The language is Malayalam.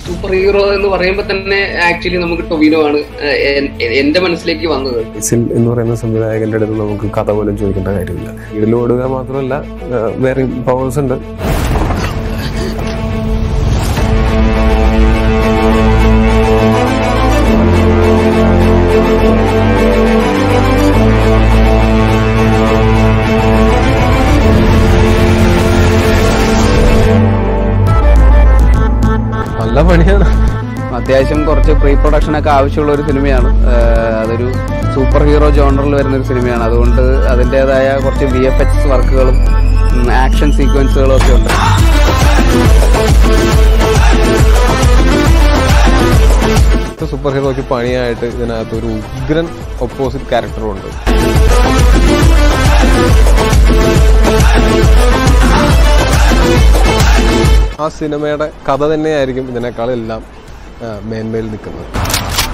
സൂപ്പർ ഹീറോ എന്ന് പറയുമ്പോൾ തന്നെ ആക്ച്വലി നമുക്ക് ടൊവിനോ ആണ് ഏഹ്, എൻ- എന്റെ മനസ്സിലേക്ക് വന്നത് ഇസിൽ എന്ന് പറയുന്ന സംവിധായകന്റെ അടുത്ത് നമുക്ക് കഥ പോലും ചോദിക്കേണ്ട കാര്യമില്ല ഇതിൽ ഓടുക മാത്രമല്ല ആ, വേറെ പവേഴ്സ് ഉണ്ട് നല്ല പണിയാണ് അത്യാവശ്യം കുറച്ച് പ്രീ പ്രൊഡക്ഷൻ ഒക്കെ ആവശ്യമുള്ള ഒരു സിനിമയാണ് ഏഹ് അതൊരു സൂപ്പർ ഹീറോ ജോണറിൽ വരുന്ന ഒരു സിനിമയാണ് അതുകൊണ്ട് അതിൻ്റെതായ കുറച്ച് വി എഫ് എക്സ് വർക്കുകളും ആക്ഷൻ സീക്വൻസുകളും ഒക്കെ ഉണ്ട് സൂപ്പർ ഹീറോയ്ക്ക് പണിയായിട്ട് ഇതിനകത്ത് ഒരു ഉഗ്രൻ ഓപ്പോസിറ്റ് ക്യാരക്ടറും ഉണ്ട് ആ സിനിമയുടെ കഥ തന്നെയായിരിക്കും ഇതിനേക്കാളെല്ലാം ആ, മേന്മയിൽ നിൽക്കുന്നത്